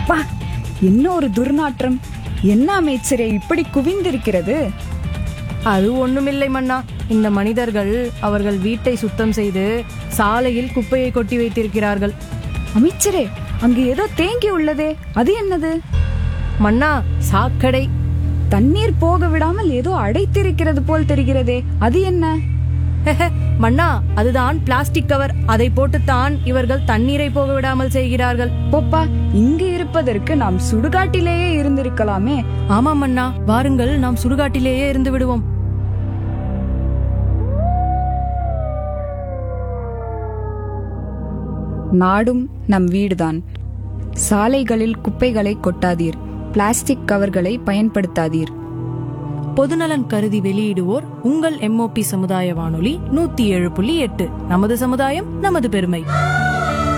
அப்பா என்ன ஒரு துர்நாற்றம் என்ன அமைச்சரே இப்படி குவிந்திருக்கிறது அது ஒண்ணுமில்லை மன்னா இந்த மனிதர்கள் அவர்கள் வீட்டை சுத்தம் செய்து சாலையில் குப்பையை கொட்டி வைத்திருக்கிறார்கள் அமைச்சரே அங்கு ஏதோ தேங்கி உள்ளதே அது என்னது மன்னா சாக்கடை தண்ணீர் போக விடாமல் ஏதோ அடைத்திருக்கிறது போல் தெரிகிறதே அது என்ன மன்னா அதுதான் பிளாஸ்டிக் கவர் அதை போட்டுத்தான் இவர்கள் தண்ணீரை போக விடாமல் செய்கிறார்கள் போப்பா இங்கு இருப்பதற்கு நாம் சுடுகாட்டிலேயே இருந்திருக்கலாமே ஆமாம் மன்னா வாருங்கள் நாம் சுடுகாட்டிலேயே இருந்து விடுவோம் நாடும் நம் வீடுதான் சாலைகளில் குப்பைகளை கொட்டாதீர் பிளாஸ்டிக் கவர்களை பயன்படுத்தாதீர் பொதுநலன் கருதி வெளியிடுவோர் உங்கள் எம்ஓபி சமுதாய வானொலி நூத்தி ஏழு புள்ளி எட்டு நமது சமுதாயம் நமது பெருமை